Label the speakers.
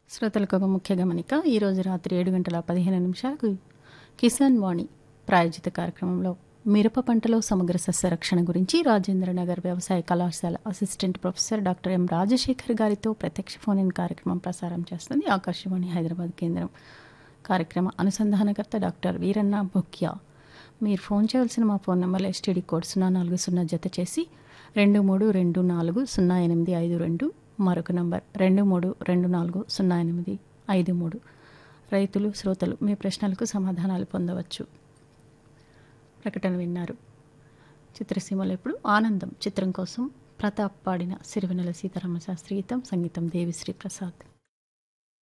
Speaker 1: శ్రోతలకు ఒక ముఖ్య గమనిక ఈరోజు రాత్రి ఏడు గంటల పదిహేను నిమిషాలకు కిసాన్ వాణి ప్రాయోజిత కార్యక్రమంలో మిరప పంటలో సమగ్ర సస్యరక్షణ గురించి రాజేంద్ర నగర్ వ్యవసాయ కళాశాల assistant professor doctor M Rajasekhar గారితో ప్రత్యక్ష ఫోన్ ఇన్ కార్యక్రమం ప్రసారం చేస్తుంది ఆకాశవాణి హైదరాబాద్ కేంద్రం కార్యక్రమ అనుసంధానకర్త డాక్టర్ వీరన్న బొక్యా మీరు ఫోన్ చేయవలసిన మా ఫోన్ నెంబర్ ఎస్టీడీ కోడ్ సున్నా నాలుగు సున్నా జత చేసి రెండు మూడు రెండు నాలుగు సున్నా ఎనిమిది ఐదు రెండు మరొక నంబర్ రెండు మూడు రెండు నాలుగు సున్నా ఎనిమిది ఐదు మూడు రైతులు శ్రోతలు మీ ప్రశ్నలకు సమాధానాలు పొందవచ్చు ప్రకటన విన్నారు చిత్రసీమలో ఇప్పుడు ఆనందం చిత్రం కోసం ప్రతాప్ పాడిన సిరివెనెల సీతారామ శాస్త్రి గీతం సంగీతం దేవిశ్రీ ప్రసాద్